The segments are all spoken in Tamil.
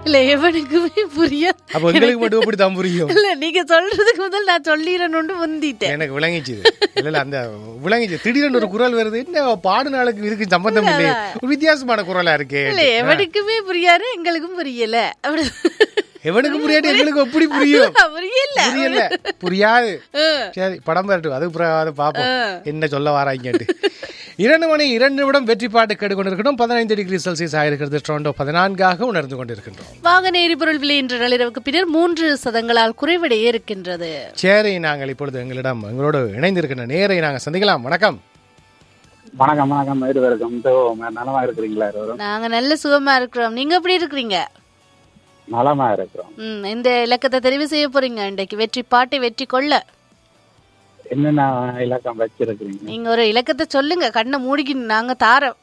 இல்ல எவனுக்குமே புரியாது அப்ப எங்களுக்கு மட்டும் எப்படி தான் புரியும் இல்ல நீங்க சொல்றதுக்கு முதல் நான் சொல்லிடணும்னு முந்திட்டேன் எனக்கு விளங்கிச்சு இல்ல இல்ல அந்த விளங்கிச்சு திடீர்னு ஒரு குரல் வருது என்ன பாடு நாளுக்கு இதுக்கு சம்பந்தம் இல்லை ஒரு வித்தியாசமான குரலா இருக்கே இல்ல எவனுக்குமே புரியாது எங்களுக்கும் புரியல அப்படி எவனுக்கு புரியாட்டி எங்களுக்கு எப்படி புரியும் புரியல புரியல புரியாது சரி படம் வரட்டும் அதுக்கு பிறகு பாப்போம் என்ன சொல்ல வாராங்கட்டு இரண்டு மணி இரண்டு நிமிடம் வெற்றி பாட்டு கேட்டுக்கொண்டிருக்கணும் பதினைந்து டிகிரி செல்சியஸ் ஆயிருக்கிறது டொரண்டோ பதினான்காக உணர்ந்து கொண்டிருக்கின்றோம் வாகன எரிபொருள் விலை இன்று நள்ளிரவுக்கு பின்னர் மூன்று சதங்களால் குறைவடைய இருக்கின்றது சரி நாங்கள் இப்பொழுது எங்களிடம் எங்களோடு இணைந்திருக்கின்ற நேரை நாங்கள் சந்திக்கலாம் வணக்கம் வணக்கம் வணக்கம் இருவருக்கும் இதோ நலமா இருக்கிறீங்களா இருவரும் நாங்க நல்ல சுகமா இருக்கிறோம் நீங்க எப்படி இருக்கிறீங்க நலமா இருக்கிறோம் ம் இந்த இலக்கத்தை தெரிவு செய்ய போறீங்க இன்றைக்கு வெற்றி பாட்டை வெற்றி கொள்ள என்னென்ன இலக்கம் வச்சிருக்கிறீங்க நீங்க ஒரு இலக்கத்தை சொல்லுங்க கண்ணை மூடிக்கின்னு நாங்க தாரோம்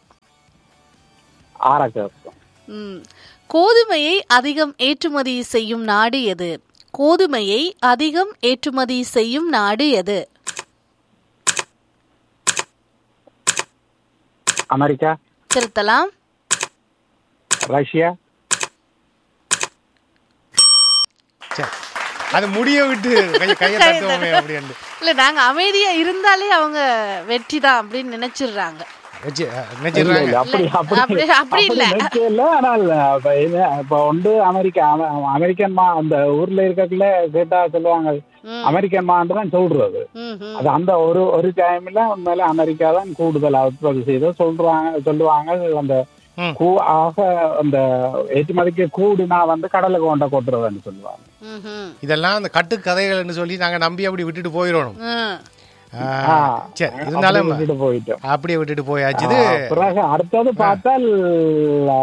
ஆரக்கம் ம் கோதுமையை அதிகம் ஏற்றுமதி செய்யும் நாடு எது கோதுமையை அதிகம் ஏற்றுமதி செய்யும் நாடு எது அமெரிக்கா திருத்தலாம் ரஷ்யா சரி அது முடிய விட்டு கை- கையை தட்டுவோமே அப்படின்னு இல்ல நாங்க அமைதியா இருந்தாலே அவங்க வெற்றி தான் அப்படின்னு நினைச்சிடுறாங்க வச்சு அஹ், இல்ல, நினைச்சிடுறாங்க இல்ல, அப்படி அப்படி அப்படி- அப்படி இல்ல. நினைக்க இல்ல ஆனால் இப்ப இது இப்ப உண்டு அமெரிக்கா அமெ- அமெரிக்கன் மா அந்த ஊர்ல இருக்கக்குள்ள கேட்டா சொல்லுவாங்க ம். அமெரிக்கன் மாண்டு தான் சொல்றது ம், ம். அது அந்த ஒரு ஒரு டைம்ல உண்மையில அமெரிக்கா தான் கூடுதல் உற்பத்தி செய்து சொல்றாங்க சொல்லுவாங்க அந்த ம். கூ ஆக அந்த ஏற்றுமதிக்கு கூடுனா வந்து கடலுக்கு கொண்ட கொட்டுறதுன்னு சொல்லுவாங்க ம், ம். இதெல்லாம் அந்த கட்டு கதைகள்னு சொல்லி நாங்க நம்பி அப்படி விட்டுட்டு போயிடணும் ம். ஆஹ், ஆ, சரி இருந்தாலும் அப்படி விட்டுட்டு போயிட்டோம் அப்படியே விட்டுட்டு போயாச்சு இது ஆ, பிறகு அடுத்தது பார்த்தால் ஆ,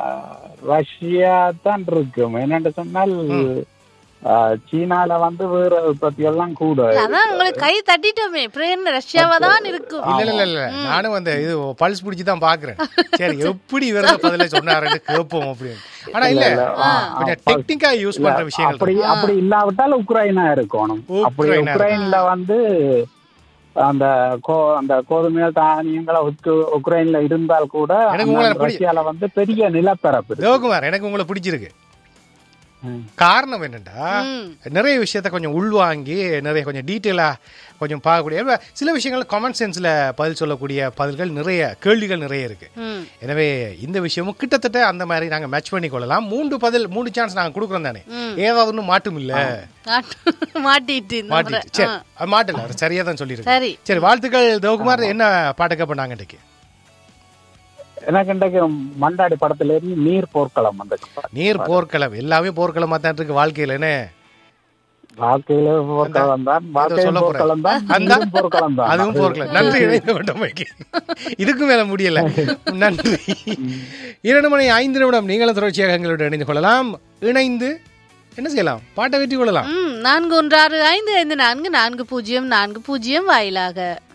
ரஷ்யா தான் இருக்கும் என்னன்னு சொன்னால் ஆ, சீனால வந்து வேற உற்பத்தி எல்லாம் கூட அதான் உங்களுக்கு கை தட்டிட்டோமே பிரேன் ரஷ்யாவா தான் இருக்கும் இல்ல இல்ல இல்ல நானும் அந்த இது பல்ஸ் பிடிச்சி தான் பாக்குறேன் சரி எப்படி இவர பதில சொன்னாருன்னு கேட்போம் அப்படின்னு ஆனா இல்ல கொஞ்சம் டெக்னிக்கா யூஸ் பண்ற விஷயங்கள் அப்படி அப்படி இல்லாவிட்டால் உக்ரைனா இருக்கணும் அப்படி உக்ரைனா உக்ரைன்ல வந்து அந்த கோ அந்த கோதுமை தானியங்களை உக்கு- உக்ரைன்ல இருந்தால் கூட எனக்கு உங்களை அந்த பிடி- ரஷ்யால வந்து பெரிய நிலப்பரப்பு இருக்கு. தேவகுமார் எனக்கு உங்களை பிடிச்சிருக்கு ம். காரணம் என்னண்டா ம். நிறைய விஷயத்த கொஞ்சம் உள்வாங்கி நிறைய கொஞ்சம் டீட்டெயிலா கொஞ்சம் பார்க்கக்கூடிய இப்ப சில விஷயங்கள் காமன் சென்ஸ்ல பதில் சொல்லக்கூடிய பதில்கள் நிறைய கேள்விகள் நிறைய இருக்கு ம். எனவே இந்த விஷயமும் கிட்டத்தட்ட அந்த மாதிரி நாங்க மேட்ச் பண்ணி கொள்ளலாம் மூன்று பதில் மூணு சான்ஸ் நாங்க கொடுக்குறோம் தானே ம். ஏதாவது ஒன்றும் மாட்டும் இல்ல மாட்டு- மாட்டிட்டு இந்த முறை. மாட்டிட்டு சரி ஆ. அது மாட்டல அவர் சரியா தான் சொல்லியிருக்கு சரி சரி வாழ்த்துக்கள் தேவகுமார் என்ன பாட்டு கேட்ப நாங்க இன்னைக்கு எனக்கு இன்றைக்கு மண்டாடி படத்துல இருந்து நீர் போர்க்களம் அந்த நீர் போர்க்களம் எல்லாமே போர்க்களமா தான் இருக்கு வாழ்க்கையில என்ன வாழ்க்கையில போர்க்களம் தான் வாழ்க்கையும் சொல்ல போறேன். போர்க்களம் தான் அந்த- நீரும் போர்க்களம் தான் அதுவும் போர்க்களம் நன்றி இணைந்து கொண்டமைக்கு இதுக்கு மேல முடியல நன்றி இரண்டு மணி ஐந்து நிமிடம் நீங்களும் தொடர்ச்சியாக எங்களோடு இணைந்து கொள்ளலாம் இணைந்து என்ன செய்யலாம் பாட்டை வெற்றி கொள்ளலாம் ம் நான்கு ஒன்று ஆறு ஐந்து ஐந்து நான்கு நான்கு பூஜ்ஜியம் நான்கு பூஜ்ஜியம் வாயிலாக